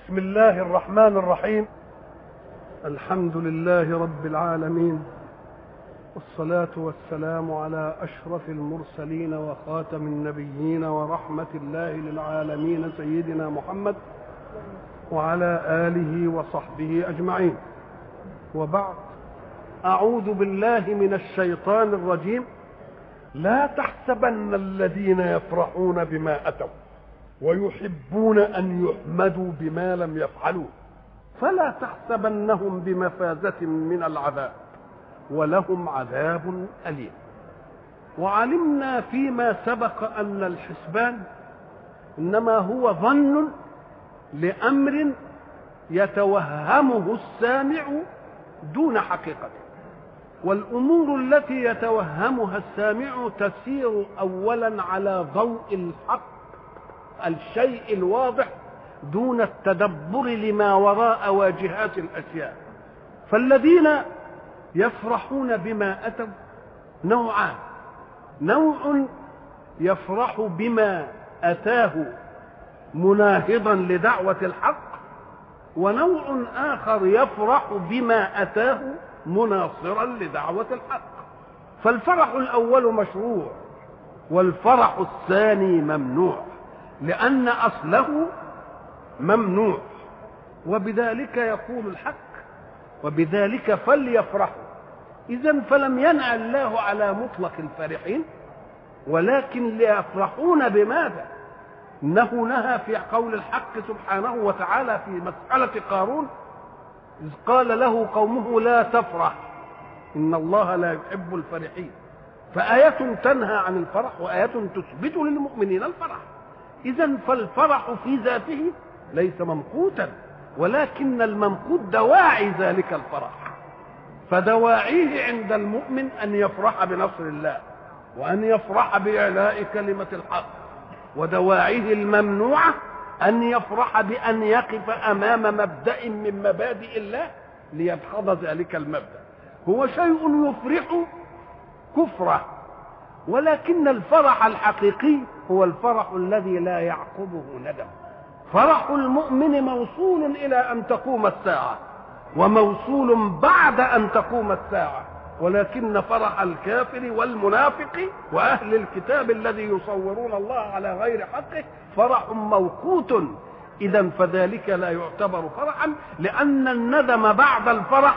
بسم الله الرحمن الرحيم الحمد لله رب العالمين والصلاة والسلام على أشرف المرسلين وخاتم النبيين ورحمة الله للعالمين سيدنا محمد وعلى آله وصحبه أجمعين وبعد أعوذ بالله من الشيطان الرجيم لا تحسبن الذين يفرحون بما أتوا ويحبون أن يحمدوا بما لم يفعلوا فلا تحسبنهم بمفازة من العذاب ولهم عذاب أليم وعلمنا فيما سبق أن الحسبان إنما هو ظن لأمر يتوهمه السامع دون حقيقته والأمور التي يتوهمها السامع تسير أولا على ضوء الحق الشيء الواضح دون التدبر لما وراء واجهات الاشياء فالذين يفرحون بما اتوا نوعان نوع يفرح بما اتاه مناهضا لدعوه الحق ونوع اخر يفرح بما اتاه مناصرا لدعوه الحق فالفرح الاول مشروع والفرح الثاني ممنوع لأن أصله ممنوع وبذلك يقول الحق وبذلك فليفرحوا إذا فلم ينع الله على مطلق الفرحين ولكن ليفرحون بماذا؟ إنه نهى في قول الحق سبحانه وتعالى في مسألة قارون إذ قال له قومه لا تفرح إن الله لا يحب الفرحين فآية تنهى عن الفرح وآية تثبت للمؤمنين الفرح إذا فالفرح في ذاته ليس ممقوتا ولكن الممقوت دواعي ذلك الفرح فدواعيه عند المؤمن أن يفرح بنصر الله وأن يفرح بإعلاء كلمة الحق ودواعيه الممنوعة أن يفرح بأن يقف أمام مبدأ من مبادئ الله ليدخض ذلك المبدأ هو شيء يفرح كفره ولكن الفرح الحقيقي هو الفرح الذي لا يعقبه ندم فرح المؤمن موصول الى ان تقوم الساعه وموصول بعد ان تقوم الساعه ولكن فرح الكافر والمنافق واهل الكتاب الذي يصورون الله على غير حقه فرح موقوت اذا فذلك لا يعتبر فرحا لان الندم بعد الفرح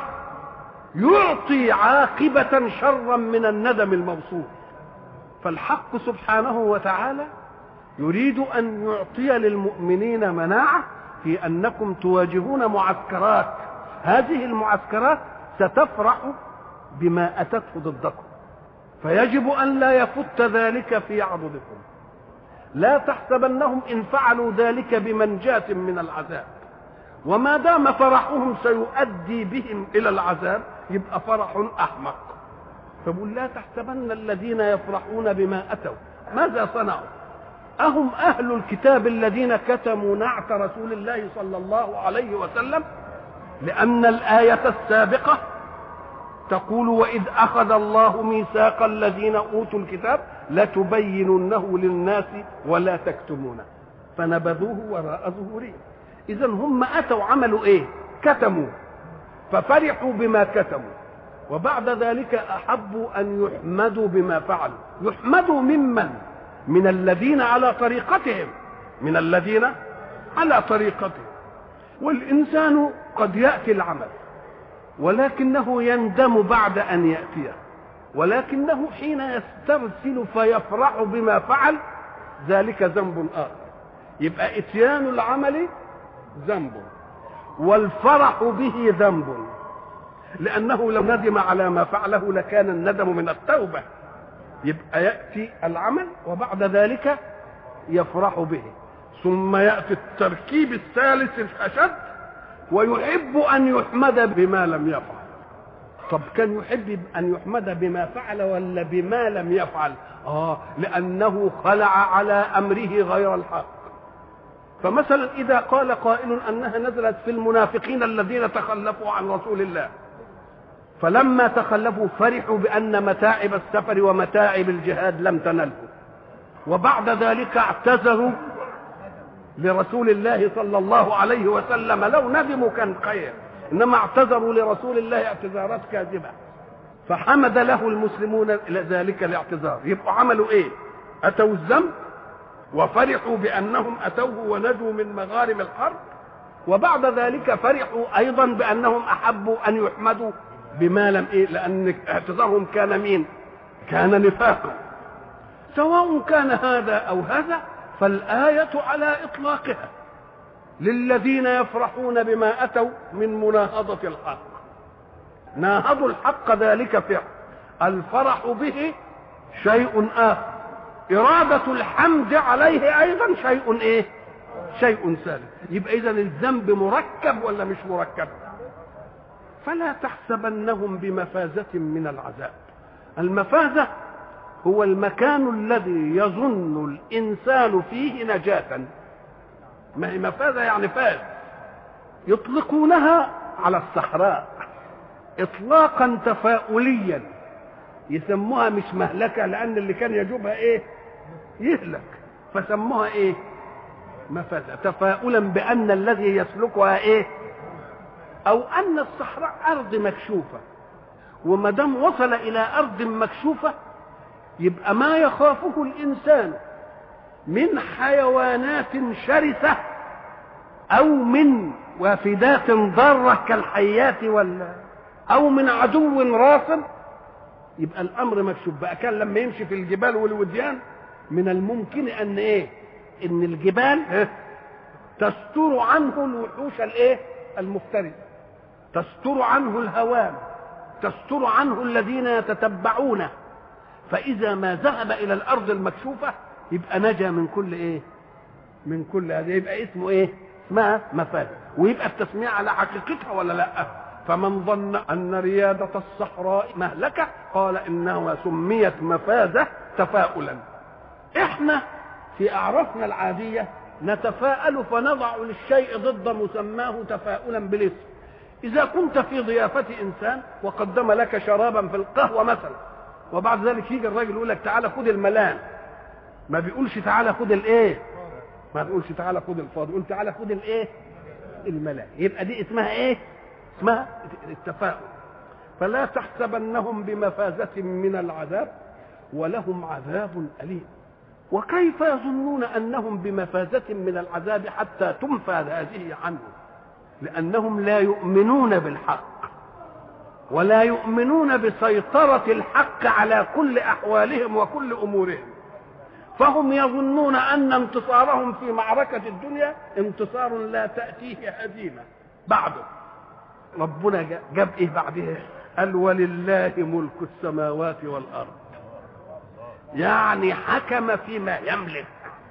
يعطي عاقبه شرا من الندم الموصول فالحق سبحانه وتعالى يريد ان يعطي للمؤمنين مناعه في انكم تواجهون معسكرات هذه المعسكرات ستفرح بما اتته ضدكم فيجب ان لا يفت ذلك في عضدكم لا تحسبنهم ان فعلوا ذلك بمنجاه من العذاب وما دام فرحهم سيؤدي بهم الى العذاب يبقى فرح احمق فبقول لا تحسبن الذين يفرحون بما اتوا ماذا صنعوا اهم اهل الكتاب الذين كتموا نعت رسول الله صلى الله عليه وسلم لان الايه السابقه تقول واذ اخذ الله ميثاق الذين اوتوا الكتاب لتبيننه للناس ولا تكتمونه فنبذوه وراء ظهورهم اذا هم اتوا عملوا ايه كتموا ففرحوا بما كتموا وبعد ذلك احبوا ان يحمدوا بما فعلوا يحمدوا ممن من الذين على طريقتهم من الذين على طريقتهم والانسان قد ياتي العمل ولكنه يندم بعد ان ياتيه ولكنه حين يسترسل فيفرح بما فعل ذلك ذنب اخر يبقى اتيان العمل ذنب والفرح به ذنب لأنه لو ندم على ما فعله لكان الندم من التوبة يبقى يأتي العمل وبعد ذلك يفرح به ثم يأتي التركيب الثالث الأشد ويحب أن يحمد بما لم يفعل طب كان يحب أن يحمد بما فعل ولا بما لم يفعل آه لأنه خلع على أمره غير الحق فمثلا إذا قال قائل أنها نزلت في المنافقين الذين تخلفوا عن رسول الله فلما تخلفوا فرحوا بأن متاعب السفر ومتاعب الجهاد لم تنله وبعد ذلك اعتذروا لرسول الله صلى الله عليه وسلم لو ندموا كان خير انما اعتذروا لرسول الله اعتذارات كاذبه فحمد له المسلمون الى ذلك الاعتذار يبقوا عملوا ايه اتوا الذنب وفرحوا بانهم اتوه ونجوا من مغارم الحرب وبعد ذلك فرحوا ايضا بانهم احبوا ان يحمدوا بما لم ايه لان اعتذارهم كان مين كان نفاقا سواء كان هذا او هذا فالايه على اطلاقها للذين يفرحون بما اتوا من مناهضه الحق ناهضوا الحق ذلك فعل الفرح به شيء اخر اراده الحمد عليه ايضا شيء ايه شيء ثالث يبقى اذا الذنب مركب ولا مش مركب فلا تحسبنهم بمفازه من العذاب المفازه هو المكان الذي يظن الانسان فيه نجاه ما هي مفازه يعني فاز يطلقونها على الصحراء اطلاقا تفاؤليا يسموها مش مهلكه لان اللي كان يجوبها ايه يهلك فسموها ايه مفازه تفاؤلا بان الذي يسلكها ايه او ان الصحراء ارض مكشوفه وما دام وصل الى ارض مكشوفه يبقى ما يخافه الانسان من حيوانات شرسه او من وافدات ضاره كالحيات ولا او من عدو راصد يبقى الامر مكشوف بقى كان لما يمشي في الجبال والوديان من الممكن ان ايه ان الجبال تستر عنه الوحوش الايه المفترسه تستر عنه الهوام تستر عنه الذين يتتبعونه فاذا ما ذهب الى الارض المكشوفه يبقى نجا من كل ايه من كل هذا يبقى اسمه ايه اسمها مفاد ويبقى التسميه على حقيقتها ولا لا فمن ظن ان رياده الصحراء مهلكه قال انها سميت مفازه تفاؤلا احنا في اعرافنا العاديه نتفاءل فنضع للشيء ضد مسماه تفاؤلا بالاسم اذا كنت في ضيافه انسان وقدم لك شرابا في القهوه مثلا وبعد ذلك يجي الراجل يقول لك تعالى خد الملان ما بيقولش تعالى خد الايه ما بيقولش تعالى خد الفاضي يقول تعالى خد الايه الملان يبقى دي اسمها ايه اسمها التفاؤل فلا تحسبنهم بمفازة من العذاب ولهم عذاب أليم وكيف يظنون أنهم بمفازة من العذاب حتى تنفى هذه عنهم لأنهم لا يؤمنون بالحق ولا يؤمنون بسيطرة الحق على كل أحوالهم وكل أمورهم فهم يظنون أن انتصارهم في معركة الدنيا انتصار لا تأتيه هزيمة بعده ربنا جاب إيه بعدها قال ولله ملك السماوات والأرض يعني حكم فيما يملك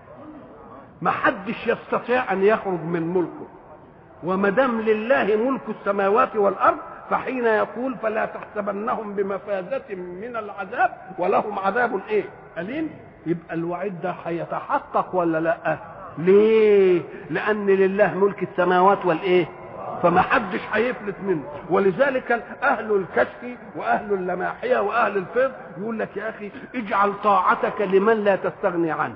ما حدش يستطيع أن يخرج من ملكه وما دام لله ملك السماوات والأرض فحين يقول فلا تحسبنهم بمفازة من العذاب ولهم عذاب ايه أليم يبقى الوعيد ده هيتحقق ولا لا ليه لأن لله ملك السماوات والإيه فما حدش هيفلت منه ولذلك أهل الكشف وأهل اللماحية وأهل الفيض يقول لك يا أخي اجعل طاعتك لمن لا تستغني عنه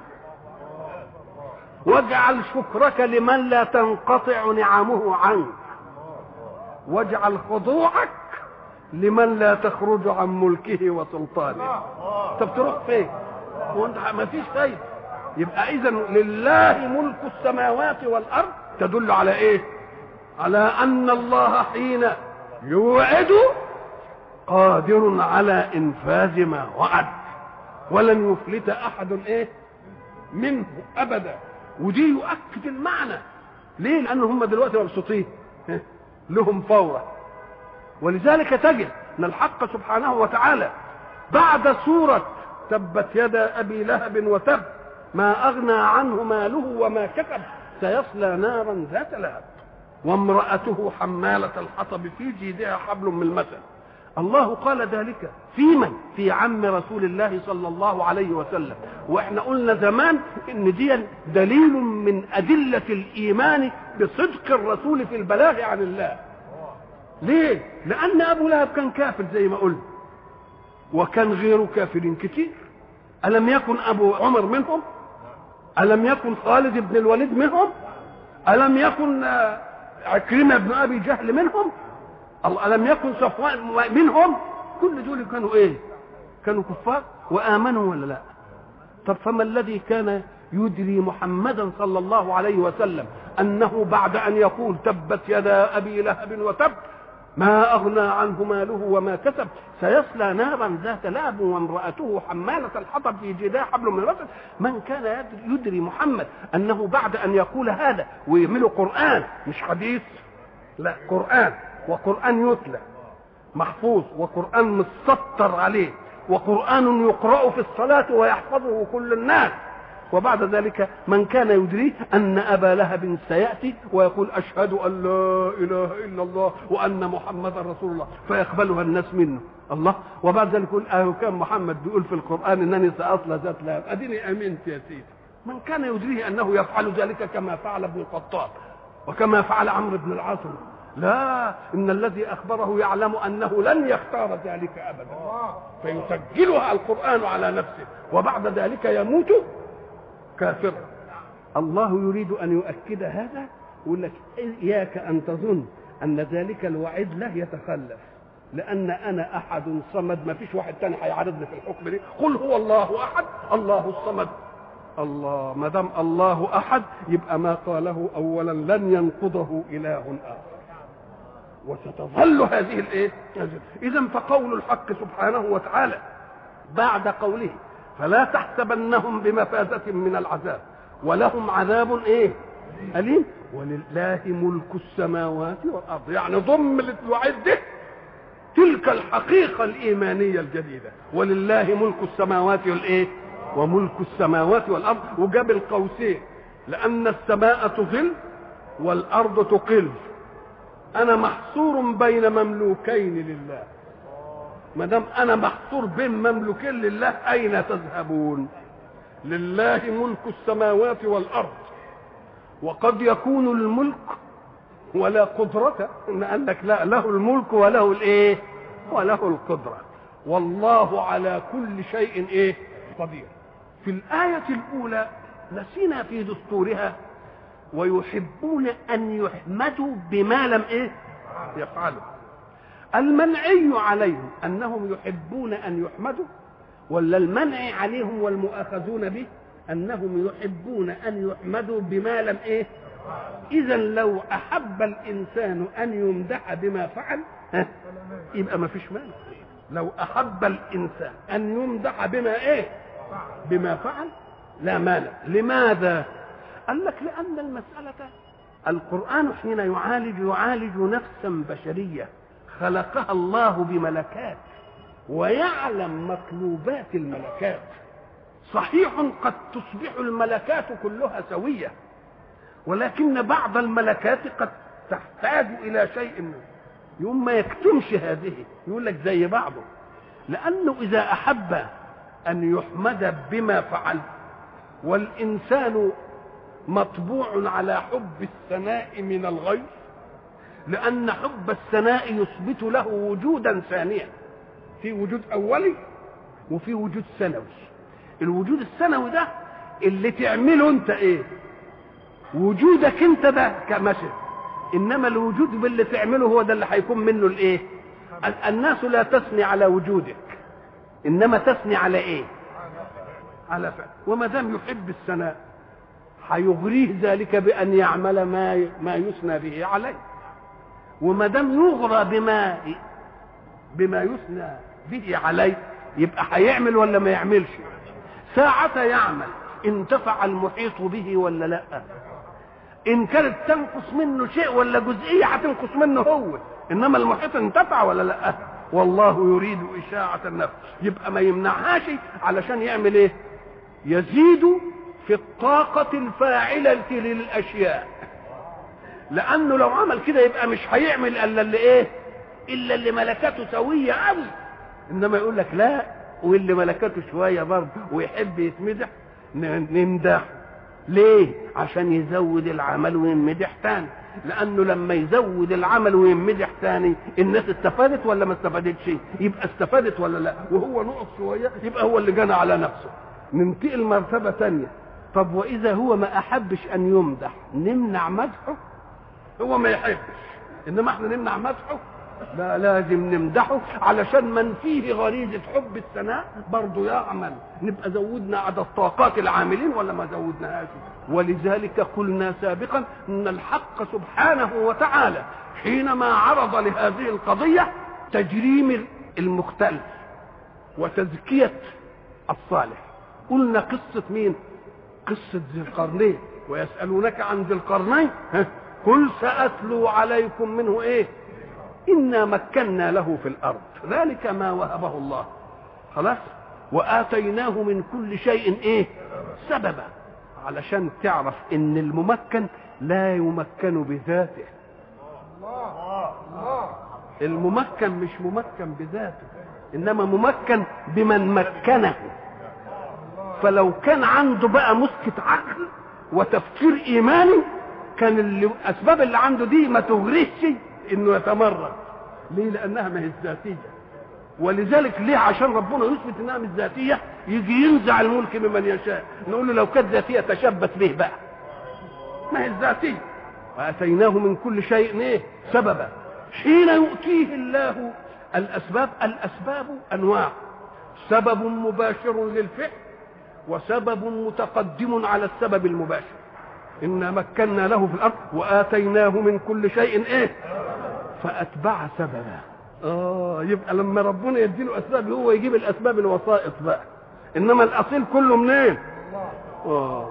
واجعل شكرك لمن لا تنقطع نعمه عنك واجعل خضوعك لمن لا تخرج عن ملكه وسلطانه طب تروح فين وانت ما فيش فايده يبقى اذا لله ملك السماوات والارض تدل على ايه على ان الله حين يوعد قادر على انفاذ ما وعد ولن يفلت احد ايه منه ابدا ودي يؤكد المعنى ليه لان هم دلوقتي مبسوطين لهم فورة ولذلك تجد ان الحق سبحانه وتعالى بعد سورة تبت يدا ابي لهب وتب ما اغنى عنه ماله وما كسب سيصلى نارا ذات لهب وامرأته حمالة الحطب في جيدها حبل من المثل الله قال ذلك في من في عم رسول الله صلى الله عليه وسلم واحنا قلنا زمان ان دي دليل من ادله الايمان بصدق الرسول في البلاغ عن الله ليه لان ابو لهب كان كافر زي ما قلنا وكان غيره كافرين كتير الم يكن ابو عمر منهم ألم يكن خالد بن الوليد منهم ألم يكن آه، عكرمة بن أبي جهل منهم ألم يكن صفوان منهم كل دول كانوا إيه كانوا كفار وآمنوا ولا لا طب فما الذي كان يدري محمدا صلى الله عليه وسلم أنه بعد أن يقول تبت يدا أبي لهب وتب ما أغنى عنه ماله وما كسب سيصلى نارا ذات لهب وامرأته حمالة الحطب في جداح حبل من الرسل من كان يدري, يدري محمد أنه بعد أن يقول هذا ويعمله قرآن مش حديث لا قرآن وقرآن يتلى محفوظ وقرآن مسطر عليه وقرآن يقرأ في الصلاة ويحفظه كل الناس وبعد ذلك من كان يدريه أن أبا لهب سيأتي ويقول أشهد أن لا إله إلا الله وأن محمدا رسول الله فيقبلها الناس منه الله وبعد ذلك يقول أهو كان محمد بيقول في القرآن أنني سأصل ذات لهب أديني آمنت يا سيدي من كان يدريه أنه يفعل ذلك كما فعل ابن الخطاب وكما فعل عمرو بن العاص لا ان الذي اخبره يعلم انه لن يختار ذلك ابدا فيسجلها القران على نفسه وبعد ذلك يموت كافرا الله يريد ان يؤكد هذا يقول لك اياك ان تظن ان ذلك الوعيد له يتخلف لان انا احد صمد ما فيش واحد تاني هيعارضني في الحكم دي قل هو الله احد الله الصمد الله ما دام الله احد يبقى ما قاله اولا لن ينقضه اله اخر وستظل هذه الايه اذا فقول الحق سبحانه وتعالى بعد قوله فلا تحسبنهم بمفازة من العذاب ولهم عذاب ايه أليم ولله ملك السماوات والأرض يعني ضم الوعيد ده تلك الحقيقة الإيمانية الجديدة ولله ملك السماوات والإيه وملك السماوات والأرض وجاب القوسين لأن السماء تظل والأرض تقل أنا محصور بين مملوكين لله ما دام انا محصور بين مملوكين لله اين تذهبون لله ملك السماوات والارض وقد يكون الملك ولا قدرة إن قال لك لا له الملك وله الإيه؟ وله القدرة والله على كل شيء إيه؟ قدير في الآية الأولى نسينا في دستورها ويحبون أن يحمدوا بما لم إيه؟ يفعلوا المنعي عليهم انهم يحبون ان يحمدوا ولا المنع عليهم والمؤاخذون به انهم يحبون ان يحمدوا بما لم ايه اذا لو احب الانسان ان يمدح بما فعل ها يبقى ما فيش مانع لو احب الانسان ان يمدح بما ايه بما فعل لا مانع لماذا قال لك لان المساله القران حين يعالج يعالج نفسا بشريه خلقها الله بملكات ويعلم مطلوبات الملكات صحيح قد تصبح الملكات كلها سويه ولكن بعض الملكات قد تحتاج الى شيء يوم ما يكتمش هذه يقول لك زي بعضه لانه اذا احب ان يحمد بما فعل والانسان مطبوع على حب الثناء من الغير لأن حب الثناء يثبت له وجودا ثانيا في وجود أولي وفي وجود ثانوي الوجود الثانوي ده اللي تعمله أنت إيه وجودك أنت ده كمثل إنما الوجود باللي تعمله هو ده اللي هيكون منه الإيه الناس لا تثني على وجودك إنما تثني على إيه على فعل وما دام يحب الثناء هيغريه ذلك بأن يعمل ما ما يثنى به عليه وما دام يغرى بما بما يثنى به عليه يبقى هيعمل ولا ما يعملش ساعة يعمل انتفع المحيط به ولا لا ان كانت تنقص منه شيء ولا جزئية هتنقص منه هو انما المحيط انتفع ولا لا والله يريد إشاعة النفس يبقى ما يمنعهاش علشان يعمل ايه يزيد في الطاقة الفاعلة للأشياء لانه لو عمل كده يبقى مش هيعمل الا اللي ايه الا اللي ملكاته سويه قوي انما يقول لك لا واللي ملكاته شويه برضه ويحب يتمدح نمدح ليه عشان يزود العمل ويمدح تاني لانه لما يزود العمل ويمدح تاني الناس استفادت ولا ما استفادتش يبقى استفادت ولا لا وهو نقص شويه يبقى هو اللي جنى على نفسه ننتقل مرتبه تانية طب واذا هو ما احبش ان يمدح نمنع مدحه هو ما يحبش انما احنا نمنع مدحه لا لازم نمدحه علشان من فيه غريزة حب الثناء برضه يعمل نبقى زودنا عدد طاقات العاملين ولا ما زودناهاش ولذلك قلنا سابقا ان الحق سبحانه وتعالى حينما عرض لهذه القضية تجريم المختلف وتزكية الصالح قلنا قصة مين قصة ذي القرنين ويسألونك عن ذي القرنين قل سأتلو عليكم منه ايه إنا مكنا له في الأرض ذلك ما وهبه الله خلاص وآتيناه من كل شيء إيه سببا علشان تعرف إن الممكن لا يمكن بذاته الممكن مش ممكن بذاته إنما ممكن بمن مكنه فلو كان عنده بقى مسكة عقل وتفكير إيماني كان الأسباب اللي عنده دي ما تغريش انه يتمرد ليه لانها ما هي ذاتيه ولذلك ليه عشان ربنا يثبت انها مش ذاتيه يجي ينزع الملك ممن يشاء نقول له لو كانت ذاتيه تشبث به بقى ما هي ذاتيه واتيناه من كل شيء ايه سببا حين يؤتيه الله الاسباب الاسباب انواع سبب مباشر للفعل وسبب متقدم على السبب المباشر إنا مكنا له في الأرض وآتيناه من كل شيء إيه فأتبع سببا آه يبقى لما ربنا يديله أسباب هو يجيب الأسباب الوسائط بقى إنما الأصيل كله منين آه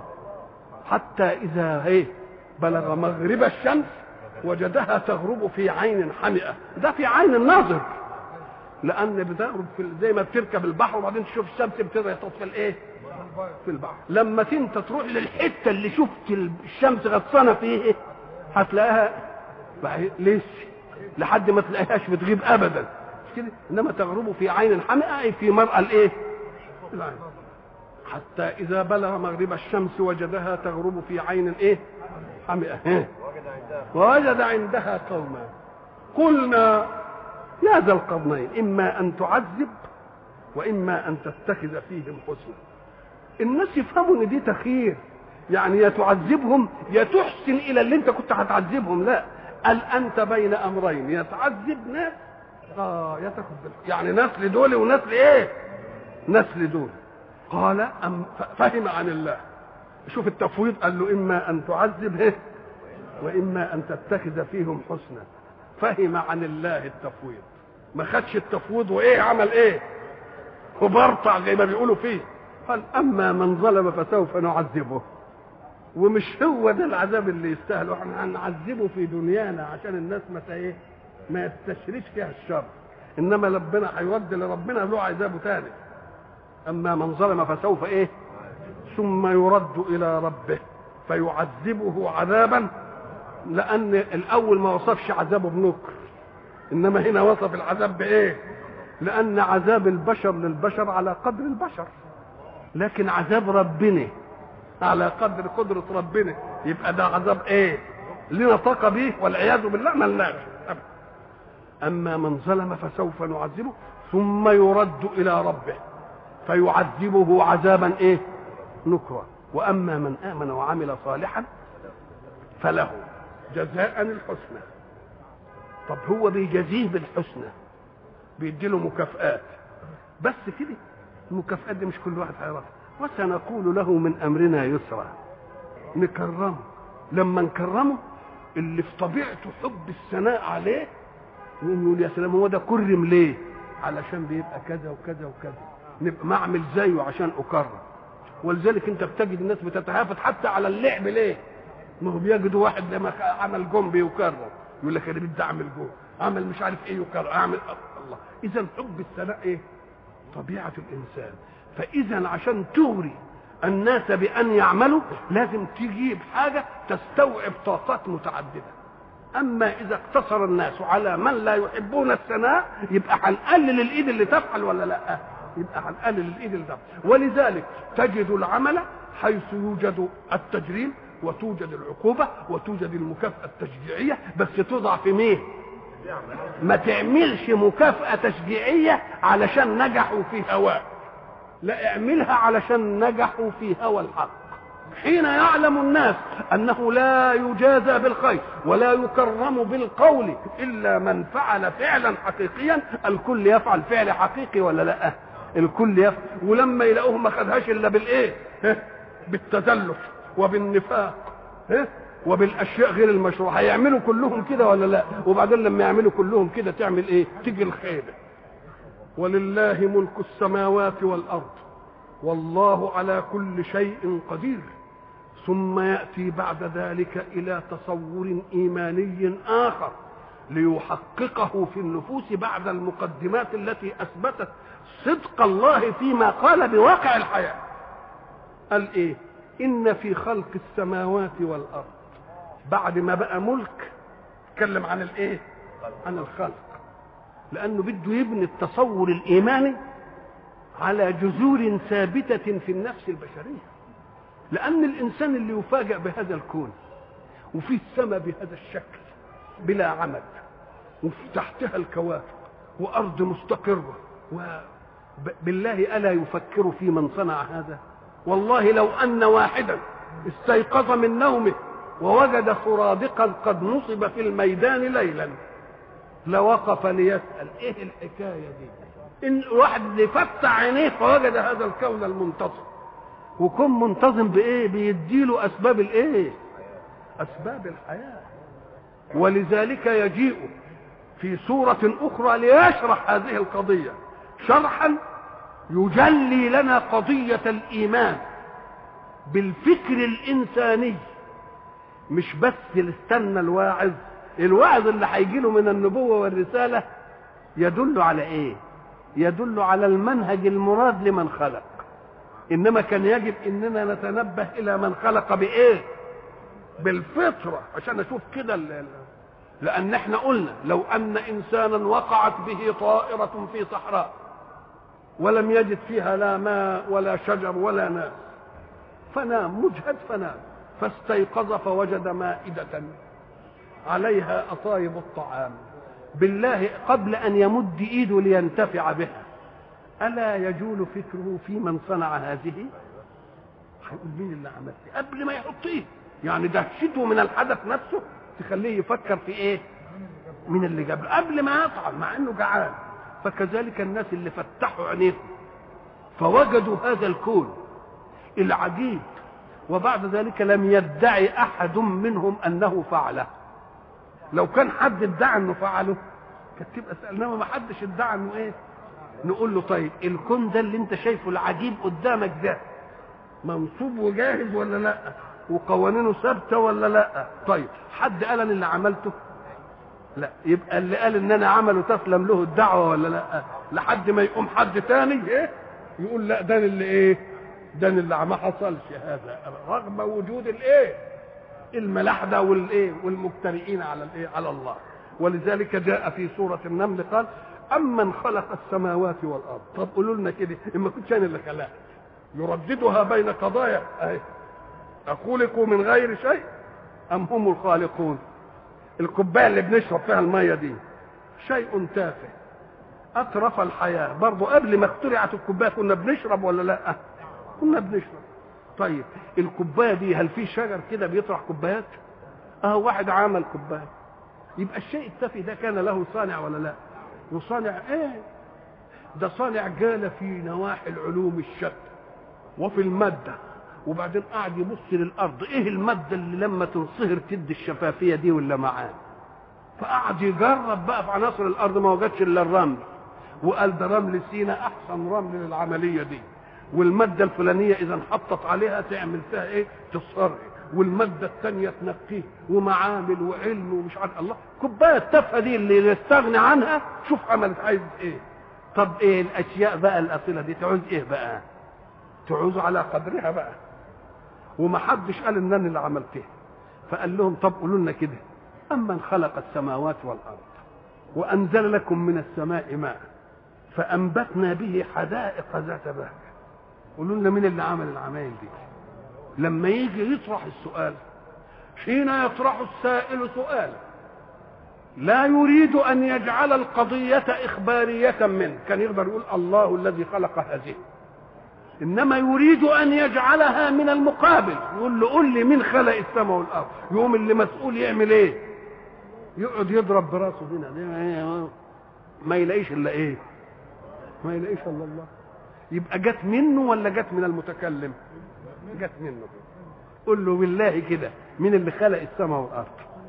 حتى إذا إيه بلغ مغرب الشمس وجدها تغرب في عين حمئة ده في عين الناظر لأن بتغرب في زي ما بتركب البحر وبعدين تشوف الشمس بتغرب في الإيه في البحر لما انت تروح للحته اللي شفت الشمس غطسانه فيه هتلاقيها لسه لحد ما تلاقيهاش بتغيب ابدا مش كده انما تغرب في عين حمئه اي في مرأى الايه العين حتى اذا بلغ مغرب الشمس وجدها تغرب في عين الايه حمئه ووجد عندها قوما قلنا يا ذا القرنين اما ان تعذب واما ان تتخذ فيهم حسنا الناس يفهموا ان دي تخيير يعني يا تعذبهم يا تحسن الى اللي انت كنت هتعذبهم لا قال انت بين امرين يا تعذب ناس اه يا تاخد يعني ناس لدول وناس لايه ناس لدول قال أم فهم عن الله شوف التفويض قال له اما ان تعذب ايه واما ان تتخذ فيهم حسنا فهم عن الله التفويض ما خدش التفويض وايه عمل ايه وبرطع زي ما بيقولوا فيه قال اما من ظلم فسوف نعذبه ومش هو ده العذاب اللي يستاهله احنا هنعذبه في دنيانا عشان الناس ما ايه ما يستشريش فيها الشر انما ربنا هيودي لربنا له عذابه تاني اما من ظلم فسوف ايه ثم يرد الى ربه فيعذبه عذابا لان الاول ما وصفش عذابه بنكر انما هنا وصف العذاب بايه لان عذاب البشر للبشر على قدر البشر لكن عذاب ربنا على قدر قدرة ربنا يبقى ده عذاب ايه لنا طاقة به والعياذ بالله ملناش أما من ظلم فسوف نعذبه ثم يرد إلى ربه فيعذبه عذابا ايه نكرا وأما من آمن وعمل صالحا فله جزاء الحسنى طب هو بيجازيه بالحسنى بيديله مكافآت بس كده المكافآت دي مش كل واحد هيعرفها وسنقول له من امرنا يسرا نكرمه لما نكرمه اللي في طبيعته حب الثناء عليه يقوم يقول يا سلام هو ده كرم ليه علشان بيبقى كذا وكذا وكذا نبقى ما اعمل زيه عشان اكرم ولذلك انت بتجد الناس بتتهافت حتى على اللعب ليه ما هو بيجدوا واحد لما عمل جون بيكرم يقول لك انا بدي اعمل جون اعمل مش عارف ايه يكرم اعمل الله اذا حب الثناء ايه طبيعه الانسان فاذا عشان تغري الناس بان يعملوا لازم تجيب حاجه تستوعب طاقات متعدده اما اذا اقتصر الناس على من لا يحبون الثناء يبقى هنقلل الايد اللي تفعل ولا لا يبقى هنقلل الايد اللي تفعل ولذلك تجد العمل حيث يوجد التجريم وتوجد العقوبة وتوجد المكافأة التشجيعية بس توضع في مين ما تعملش مكافأة تشجيعية علشان نجحوا في هواه لا اعملها علشان نجحوا في هوى الحق حين يعلم الناس انه لا يجازى بالخير ولا يكرم بالقول الا من فعل فعلا حقيقيا الكل يفعل فعل حقيقي ولا لا الكل يفعل ولما يلاقوه ما خدهاش الا بالايه بالتزلف وبالنفاق وبالاشياء غير المشروعه هيعملوا كلهم كده ولا لا وبعدين لما يعملوا كلهم كده تعمل ايه تيجي الخيبه ولله ملك السماوات والارض والله على كل شيء قدير ثم ياتي بعد ذلك الى تصور ايماني اخر ليحققه في النفوس بعد المقدمات التي اثبتت صدق الله فيما قال بواقع الحياه قال ايه ان في خلق السماوات والارض بعد ما بقى ملك اتكلم عن الايه عن الخلق لانه بده يبني التصور الايماني على جذور ثابته في النفس البشريه لان الانسان اللي يفاجأ بهذا الكون وفي السماء بهذا الشكل بلا عمد وفي تحتها الكواكب وارض مستقره و بالله الا يفكر في من صنع هذا والله لو ان واحدا استيقظ من نومه ووجد سرادقا قد نصب في الميدان ليلا لوقف ليسال ايه الحكايه دي ان واحد يفتح عينيه فوجد هذا الكون المنتظم وكن منتظم بايه بيديله اسباب الايه اسباب الحياه ولذلك يجيء في سوره اخرى ليشرح هذه القضيه شرحا يجلي لنا قضيه الايمان بالفكر الانساني مش بس استنى الواعظ الواعظ اللي هيجي له من النبوه والرساله يدل على ايه يدل على المنهج المراد لمن خلق انما كان يجب اننا نتنبه الى من خلق بايه بالفطره عشان اشوف كده لان احنا قلنا لو ان انسانا وقعت به طائره في صحراء ولم يجد فيها لا ماء ولا شجر ولا ناس فنام مجهد فنام فاستيقظ فوجد مائدة عليها أطايب الطعام بالله قبل أن يمد إيده لينتفع بها ألا يجول فكره في من صنع هذه هيقول مين اللي عمل دي قبل ما يحطيه يعني دهشته من الحدث نفسه تخليه يفكر في ايه من اللي جاب قبل ما يطعم مع انه جعان فكذلك الناس اللي فتحوا عينيهم فوجدوا هذا الكون العجيب وبعد ذلك لم يدعي احد منهم انه فعله لو كان حد ادعى انه فعله كانت تبقى سالناه ما حدش ادعى انه ايه نقول له طيب الكون ده اللي انت شايفه العجيب قدامك ده منصوب وجاهز ولا لا وقوانينه ثابته ولا لا طيب حد قال انا اللي عملته لا يبقى اللي قال ان انا عمله تسلم له الدعوه ولا لا لحد ما يقوم حد تاني ايه يقول لا ده اللي ايه ده اللي ما حصلش هذا رغم وجود الايه الملاحده والايه والمجترئين على الايه على الله ولذلك جاء في سوره النمل قال امن خلق السماوات والارض طب قولوا لنا كده اما كنتش انا اللي خلقت يرددها بين قضايا اهي اخلقوا من غير شيء ام هم الخالقون الكوبايه اللي بنشرب فيها الميه دي شيء تافه اطرف الحياه برضه قبل ما اخترعت الكوبايه كنا بنشرب ولا لا كنا بنشرب طيب الكوبايه دي هل في شجر كده بيطرح كوبايات اه واحد عمل كوبايه يبقى الشيء التافه ده كان له صانع ولا لا وصانع ايه ده صانع جال في نواحي العلوم الشتى وفي الماده وبعدين قعد يبص للارض ايه الماده اللي لما تنصهر تدي الشفافيه دي ولا معاه فقعد يجرب بقى في عناصر الارض ما وجدش الا الرمل وقال ده رمل سينا احسن رمل للعمليه دي والماده الفلانيه اذا انحطت عليها تعمل فيها ايه تصهر والماده الثانيه تنقيه ومعامل وعلم ومش عارف الله كوبايه التافهه دي اللي يستغني عنها شوف عملت عايز ايه طب ايه الاشياء بقى الاصيله دي تعوز ايه بقى تعوز على قدرها بقى وما حدش قال ان انا اللي عملتها فقال لهم طب قولوا لنا كده امن خلق السماوات والارض وانزل لكم من السماء ماء فانبتنا به حدائق ذات بهجه قولوا لنا مين اللي عمل العمايل دي لما يجي يطرح السؤال حين يطرح السائل سؤالا لا يريد ان يجعل القضيه اخباريه منه كان يقدر يقول الله الذي خلق هذه انما يريد ان يجعلها من المقابل يقول له قول لي مين خلق السماء والارض يقوم اللي مسؤول يعمل ايه يقعد يضرب براسه هنا ما يلاقيش الا ايه ما يلاقيش الا الله يبقى جت منه ولا جت من المتكلم جت منه قول له بالله كده مين اللي خلق السماء والارض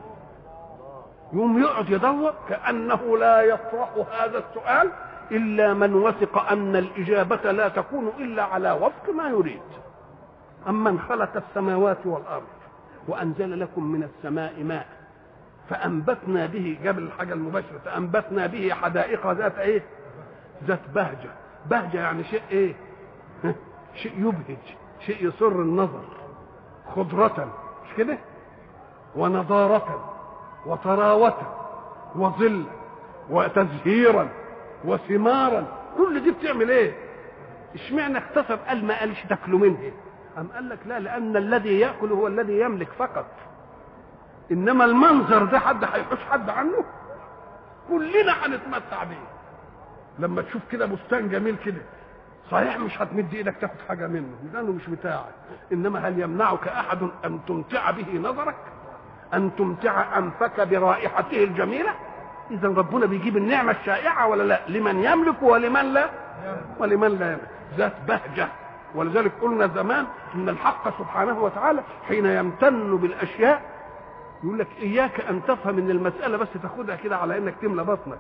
يقوم يقعد يدور كانه لا يطرح هذا السؤال الا من وثق ان الاجابه لا تكون الا على وفق ما يريد امن خلق السماوات والارض وانزل لكم من السماء ماء فانبتنا به قبل الحاجه المباشره فانبتنا به حدائق ذات ايه ذات بهجه بهجه يعني شيء ايه شيء يبهج شيء يسر النظر خضرة مش كده ونضارة وطراوة وظل وتزهيرا وثمارا كل دي بتعمل ايه اشمعنى اختصر قال ما قالش تاكلوا منه أم قال لك لا لأن الذي يأكل هو الذي يملك فقط إنما المنظر ده حد هيحوش حد عنه كلنا هنتمتع بيه لما تشوف كده بستان جميل كده صحيح مش هتمد ايدك تاخد حاجه منه لانه مش بتاعك انما هل يمنعك احد ان تمتع به نظرك ان تمتع انفك برائحته الجميله اذا ربنا بيجيب النعمه الشائعه ولا لا لمن يملك ولمن لا ولمن لا يملك ذات بهجه ولذلك قلنا زمان ان الحق سبحانه وتعالى حين يمتن بالاشياء يقول لك اياك ان تفهم ان المساله بس تاخدها كده على انك تملى بطنك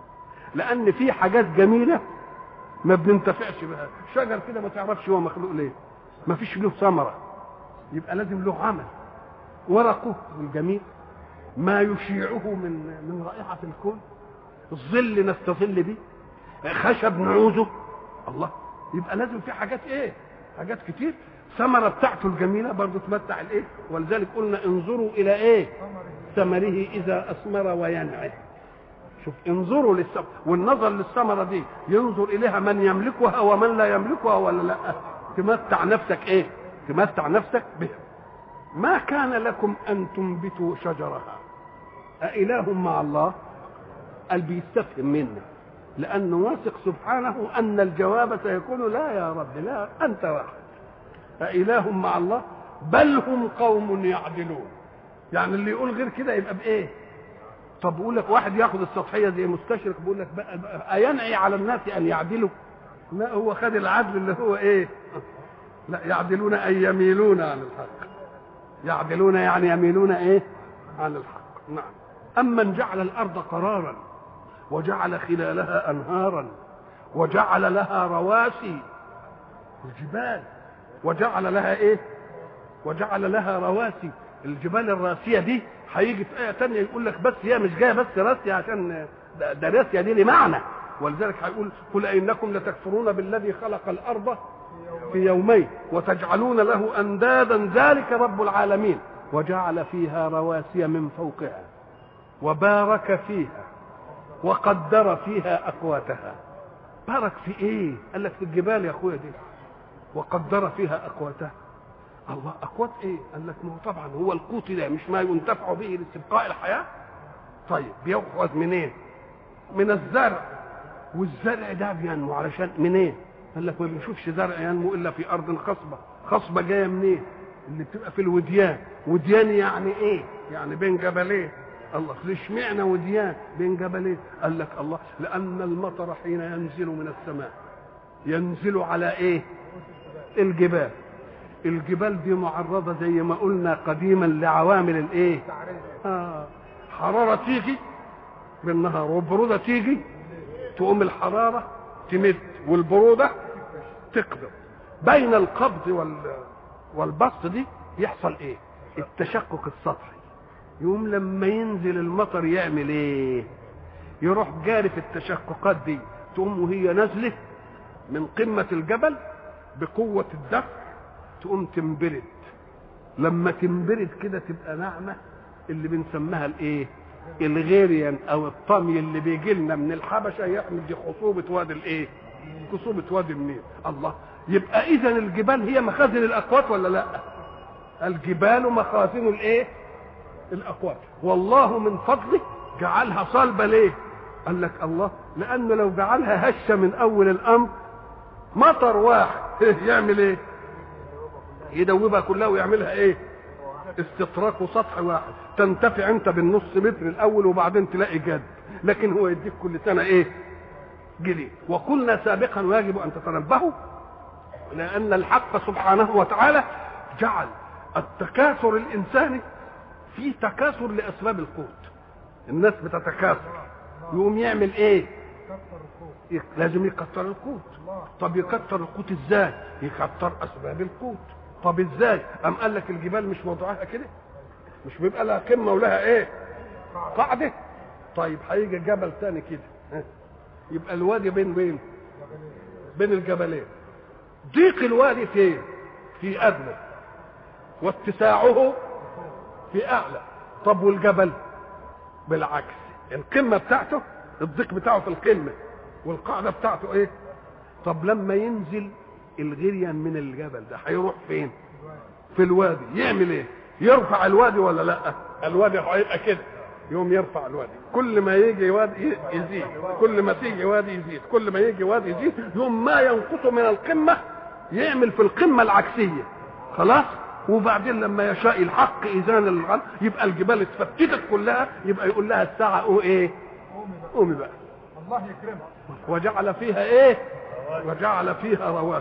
لان في حاجات جميله ما بننتفعش بها شجر كده ما تعرفش هو مخلوق ليه ما فيش له ثمره يبقى لازم له عمل ورقه الجميل ما يشيعه من من رائحه الكون الظل نستظل به خشب نعوزه الله يبقى لازم في حاجات ايه حاجات كتير ثمرة بتاعته الجميلة برضه تمتع الايه ولذلك قلنا انظروا الى ايه ثمره اذا اثمر وينعه شوف انظروا للثمرة والنظر للثمرة دي ينظر إليها من يملكها ومن لا يملكها ولا لا تمتع نفسك إيه تمتع نفسك بها ما كان لكم أن تنبتوا شجرها أإله مع الله قال بيستفهم منا لأنه واثق سبحانه أن الجواب سيكون لا يا رب لا أنت واحد أإله مع الله بل هم قوم يعدلون يعني اللي يقول غير كده يبقى بإيه طب بقول لك واحد ياخد السطحيه زي مستشرق بيقول لك بقى, بقى اينعي على الناس ان يعدلوا لا هو خد العدل اللي هو ايه لا يعدلون اي يميلون عن الحق يعدلون يعني يميلون ايه عن الحق نعم امن جعل الارض قرارا وجعل خلالها انهارا وجعل لها رواسي الجبال وجعل لها ايه وجعل لها رواسي الجبال الراسيه دي هيجي في ايه تانية يقول لك بس هي مش جايه بس راسيه عشان ده, ده راسيه دي لمعنى ولذلك هيقول قل انكم لتكفرون بالذي خلق الارض في يومين وتجعلون له اندادا ذلك رب العالمين وجعل فيها رواسي من فوقها وبارك فيها وقدر فيها اقواتها بارك في ايه قال لك في الجبال يا اخويا دي وقدر فيها اقواتها الله اقوات ايه قال لك ما هو طبعا هو القوت ده مش ما ينتفع به لاستبقاء الحياه طيب بيأخذ منين من الزرع والزرع ده بينمو علشان منين قال لك ما بنشوفش زرع ينمو الا في ارض خصبه خصبه جايه منين اللي بتبقى في الوديان وديان يعني ايه يعني بين جبلين الله ليش معنى وديان بين جبلين قال لك الله لان المطر حين ينزل من السماء ينزل على ايه الجبال الجبال دي معرضة زي ما قلنا قديما لعوامل الايه آه. حرارة تيجي بالنهار والبرودة تيجي تقوم الحرارة تمد والبرودة تقبض بين القبض وال والبسط دي يحصل ايه التشقق السطحي يقوم لما ينزل المطر يعمل ايه يروح جاري في التشققات دي تقوم وهي نازله من قمة الجبل بقوة الدفع تقوم تنبرد لما تنبرد كده تبقى ناعمه اللي بنسميها الايه الغيريان او الطمي اللي بيجي لنا من الحبشه يحمل دي خصوبه وادي الايه خصوبه وادي النيل الله يبقى اذا الجبال هي مخازن الاقوات ولا لا الجبال مخازن الايه الاقوات والله من فضله جعلها صلبه ليه قال لك الله لانه لو جعلها هشه من اول الامر مطر واحد يعمل ايه يدوبها كلها ويعملها ايه استطراق وسطح واحد تنتفع انت بالنص متر الاول وبعدين تلاقي جد لكن هو يديك كل سنه ايه جديد وقلنا سابقا ويجب ان تتنبهوا لان الحق سبحانه وتعالى جعل التكاثر الانساني في تكاثر لاسباب القوت الناس بتتكاثر يقوم يعمل ايه لازم يكتر القوت طب يكتر القوت ازاي يكتر اسباب القوت طب ازاي ام قال لك الجبال مش موضوعها كده مش بيبقى لها قمه ولها ايه قاعده طيب هيجي جبل تاني كده يبقى الوادي بين بين بين الجبلين ضيق الوادي فين في ادنى واتساعه في اعلى طب والجبل بالعكس القمه بتاعته الضيق بتاعه في القمه والقاعده بتاعته ايه طب لما ينزل الغريان من الجبل ده هيروح فين في الوادي يعمل ايه يرفع الوادي ولا لا الوادي هيبقى كده يوم يرفع الوادي كل ما يجي وادي يزيد كل ما تيجي وادي يزيد كل ما يجي وادي يزيد يوم ما ينقص من القمه يعمل في القمه العكسيه خلاص وبعدين لما يشاء الحق اذان الغل يبقى الجبال اتفتتت كلها يبقى يقول لها الساعه او ايه قومي بقى الله يكرمك وجعل فيها ايه وجعل فيها رواسي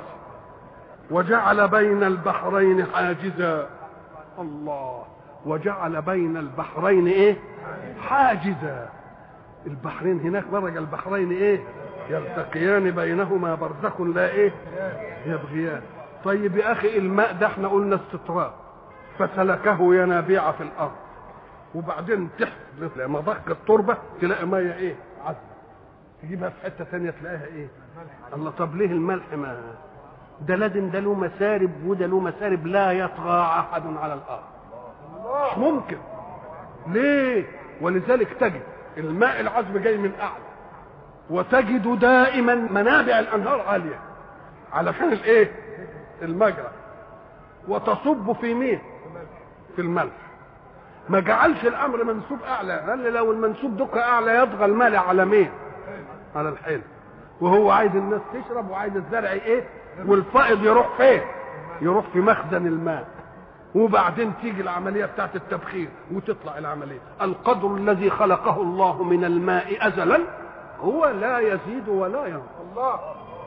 وجعل بين البحرين حاجزا الله وجعل بين البحرين ايه حاجزا البحرين هناك مرج البحرين ايه يلتقيان بينهما برزخ لا ايه يبغيان طيب يا اخي الماء ده احنا قلنا استطراد فسلكه ينابيع في الارض وبعدين تحت مضخ التربه تلاقي ميه ايه عذبه تجيبها في حته ثانيه تلاقيها ايه الله طب ليه الملح ما ده لازم ده له مسارب وده له مسارب لا يطغى احد على الارض مش ممكن ليه ولذلك تجد الماء العذب جاي من اعلى وتجد دائما منابع الانهار عاليه علشان الايه المجرى وتصب في مين في الملح ما جعلش الامر منسوب اعلى قال لي لو المنسوب دك اعلى يطغى المال على مين على الحلم وهو عايز الناس تشرب وعايز الزرع ايه والفائض يروح فين يروح في مخزن الماء وبعدين تيجي العملية بتاعت التبخير وتطلع العملية القدر الذي خلقه الله من الماء أزلا هو لا يزيد ولا ينقص الله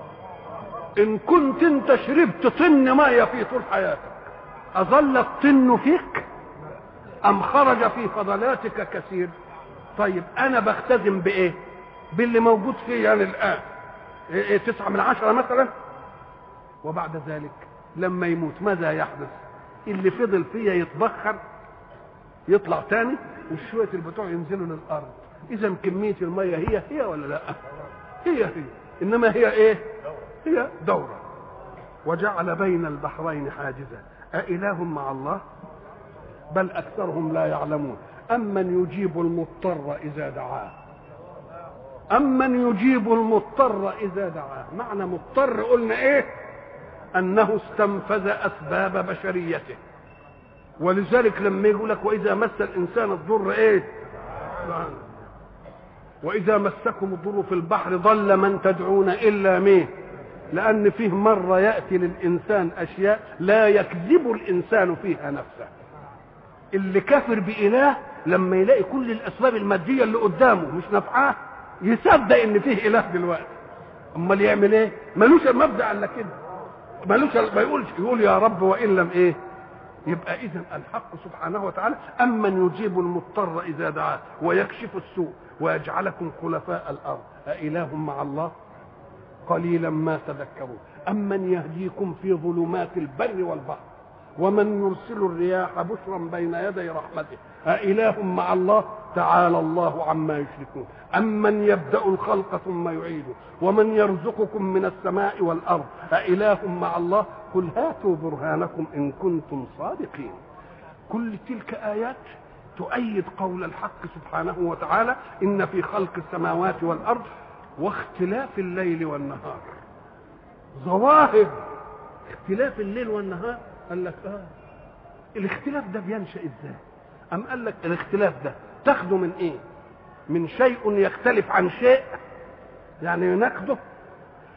إن كنت أنت شربت طن مية في طول حياتك أظل الطن فيك أم خرج في فضلاتك كثير طيب أنا بختزن بإيه باللي موجود فيه يعني الآن إيه إيه تسعة من عشرة مثلا وبعد ذلك لما يموت ماذا يحدث اللي فضل فيها يتبخر يطلع تاني وشوية البتوع ينزلوا للأرض إذا كمية المية هي هي ولا لا هي هي إنما هي إيه هي دورة وجعل بين البحرين حاجزا أإله مع الله بل أكثرهم لا يعلمون أمن يجيب المضطر إذا دعاه أمن يجيب المضطر إذا دعاه معنى مضطر قلنا إيه أنه استنفذ أسباب بشريته ولذلك لما يقول لك وإذا مس الإنسان الضر إيه وإذا مسكم الضر في البحر ضل من تدعون إلا مين لأن فيه مرة يأتي للإنسان أشياء لا يكذب الإنسان فيها نفسه اللي كافر بإله لما يلاقي كل الأسباب المادية اللي قدامه مش نافعاه يصدق إن فيه إله دلوقتي أمال يعمل إيه؟ ملوش مبدأ إلا كده ملوش ما يقولش يقول يا رب وإن لم إيه؟ يبقى إذا الحق سبحانه وتعالى أمن يجيب المضطر إذا دعاه ويكشف السوء ويجعلكم خلفاء الأرض أإله مع الله قليلا ما تذكرون أمن يهديكم في ظلمات البر والبحر ومن يرسل الرياح بشرا بين يدي رحمته أإله مع الله تعالى الله عما يشركون أمن يبدأ الخلق ثم يعيده ومن يرزقكم من السماء والأرض أإله مع الله قل هاتوا برهانكم إن كنتم صادقين كل تلك آيات تؤيد قول الحق سبحانه وتعالى إن في خلق السماوات والأرض واختلاف الليل والنهار ظواهر اختلاف الليل والنهار قال لك اه الاختلاف ده بينشا ازاي ام قال لك الاختلاف ده تاخده من ايه من شيء يختلف عن شيء يعني يناقضه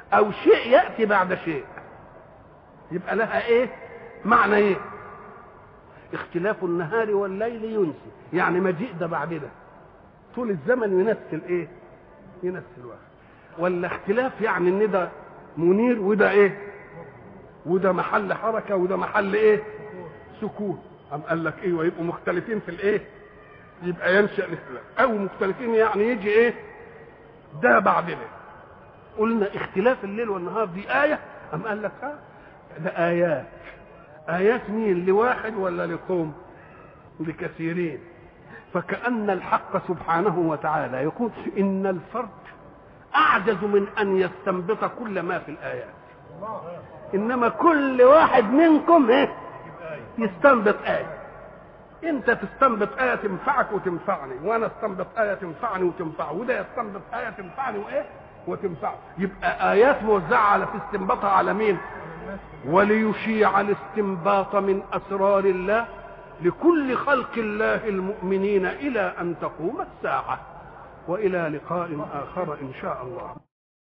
او شيء ياتي بعد شيء يبقى لها ايه معنى ايه اختلاف النهار والليل ينسي يعني مجيء ده بعد ده طول الزمن ينسي ايه ينسي الوقت ولا اختلاف يعني ان ده منير وده ايه وده محل حركه وده محل ايه سكون أم قال لك ايه ويبقوا مختلفين في الايه يبقى ينشا الاختلاف او مختلفين يعني يجي ايه ده بعد ده قلنا اختلاف الليل والنهار دي ايه ام قال لك ها ده ايات ايات مين لواحد ولا لقوم لكثيرين فكأن الحق سبحانه وتعالى يقول إن الفرد أعجز من أن يستنبط كل ما في الآيات إنما كل واحد منكم إيه يستنبط آية أنت تستنبط آية تنفعك وتنفعني وأنا استنبط آية تنفعني وتنفعه وده يستنبط آية تنفعني وإيه وتنفعه يبقى آيات موزعة على في استنباطها على مين وليشيع الاستنباط من أسرار الله لكل خلق الله المؤمنين إلى أن تقوم الساعة وإلى لقاء آخر إن شاء الله